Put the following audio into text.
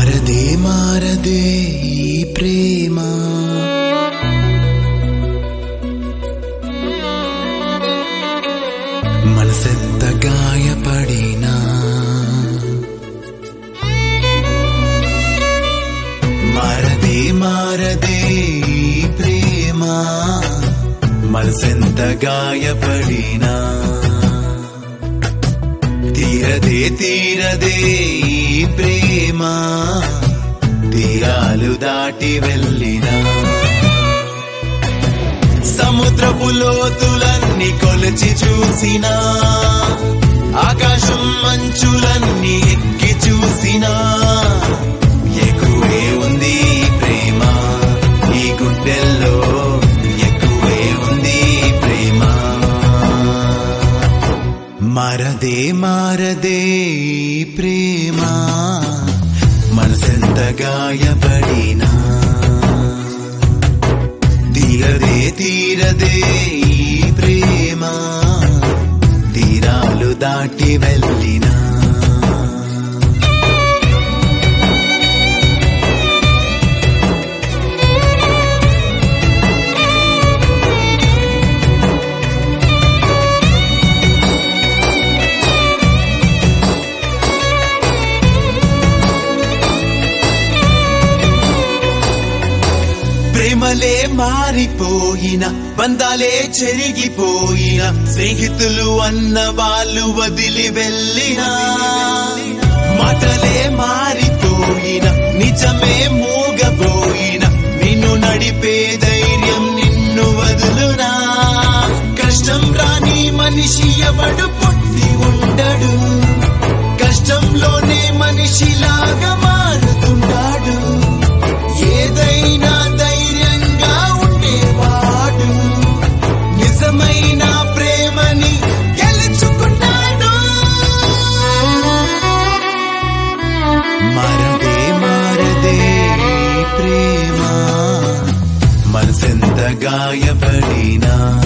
మారదే మారదే ఈ ప్రేమ మనసెంత గాయపడినా మారదే మారదే ఈ ప్రేమ మనసెంత గాయపడినా తీరదే తీరదే ఈ ప్రేమ తీరాలు దాటి వెళ్ళినా సముద్రపు లోతులన్నీ కొలిచి చూసినా ఆకాశం మంచులన్నీ ఎక్కి చూసినా ఎక్కువే ఉంది ఈ ప్రేమ ఈ గుండెల్లో ఎక్కువే ఉంది ఈ ప్రేమ మారదే మారదే ఈ ప్రేమ మనసెంత గాయపడినా తీరదే తీరదే ఈ ప్రేమ తీరాలు దాటి వెళ్ళినా ప్రేమలే మారిపోయిన బంధాలే చెరిగిపోయిన స్నేహితులు అన్న వాళ్ళు వదిలి వెళ్ళిన మాటలే మారిపోయిన నిజమే మూగపోయిన నిన్ను నడిపే ధైర్యం నిన్ను వదులునా కష్టం రాని మనిషి ఎవడు పుట్టి ఉండడు కష్టంలోనే మనిషిలాగా మారుతుంటాడు ఏదైనా ధైర్యంగా ఉండేవాడు నిజమైన ప్రేమని గెలుచుకున్నాడు మారదే మారదే ఈ ప్రేమ మనసెంత గాయపడినా